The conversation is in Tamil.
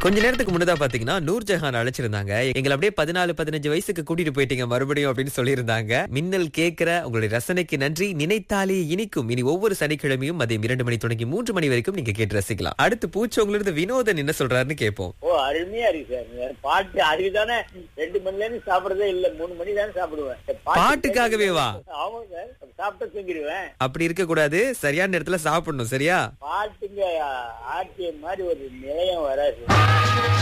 கொஞ்ச நேரத்துக்கு முன்னதா பாத்தீங்கன்னா நூர்ஜஹான் அழைச்சிருந்தாங்க எங்களை அப்படியே பதினாலு பதினஞ்சு வயசுக்கு கூட்டிட்டு போயிட்டீங்க மறுபடியும் அப்படின்னு சொல்லியிருந்தாங்க மின்னல் கேட்கிற உங்களுடைய ரசனைக்கு நன்றி நினைத்தாலே இனிக்கும் இனி ஒவ்வொரு சனிக்கிழமையும் மதியம் இரண்டு மணி தொடங்கி மூன்று மணி வரைக்கும் நீங்க கேட்டு ரசிக்கலாம் அடுத்து பூச்சவங்கள இருந்து வினோதன் என்ன சொல்றாருன்னு கேட்போம் ஓ அருமையா இருக்கு சார் பாட்டு அதுக்கு தானே ரெண்டு மணில இருந்து சாப்பிடறதே இல்ல மூணு மணி தானே சாப்பிடுவேன் இந்த பாட்டு பாட்டுக்காகவே வா? ஆமா சார் சாப்பிட்டு தூங்கிடுவேன் அப்படி இருக்க கூடாது சரியான நேரத்துல சாப்பிடணும் சரியா பாட்டுங்க ஆர்டிஎம் மாதிரி ஒரு நிலையம் வராது